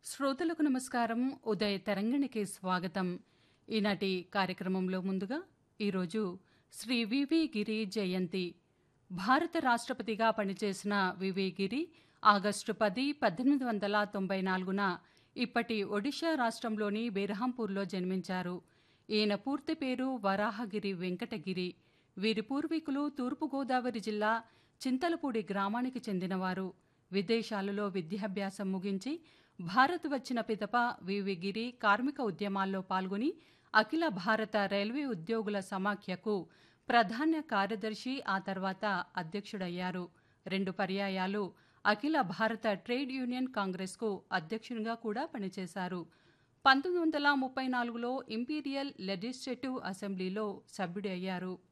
శ్రోతలకు నమస్కారం ఉదయ తరంగిణికి స్వాగతం ఈనాటి కార్యక్రమంలో ముందుగా ఈరోజు శ్రీ వివి గిరి జయంతి భారత రాష్ట్రపతిగా పనిచేసిన వివి గిరి ఆగస్టు పది పద్దెనిమిది వందల తొంభై నాలుగున ఇప్పటి ఒడిషా రాష్ట్రంలోని బెర్హాంపూర్లో జన్మించారు ఈయన పూర్తి పేరు వరాహగిరి వెంకటగిరి వీరి పూర్వీకులు తూర్పుగోదావరి జిల్లా చింతలపూడి గ్రామానికి చెందినవారు విదేశాలలో విద్యాభ్యాసం ముగించి భారత్ వచ్చిన పిదప వివి గిరి కార్మిక ఉద్యమాల్లో పాల్గొని అఖిల భారత రైల్వే ఉద్యోగుల సమాఖ్యకు ప్రధాన కార్యదర్శి ఆ తర్వాత అధ్యక్షుడయ్యారు రెండు పర్యాయాలు అఖిల భారత ట్రేడ్ యూనియన్ కాంగ్రెస్కు అధ్యక్షునిగా కూడా పనిచేశారు పంతొమ్మిది వందల ముప్పై నాలుగులో ఇంపీరియల్ లెజిస్లేటివ్ అసెంబ్లీలో సభ్యుడి అయ్యారు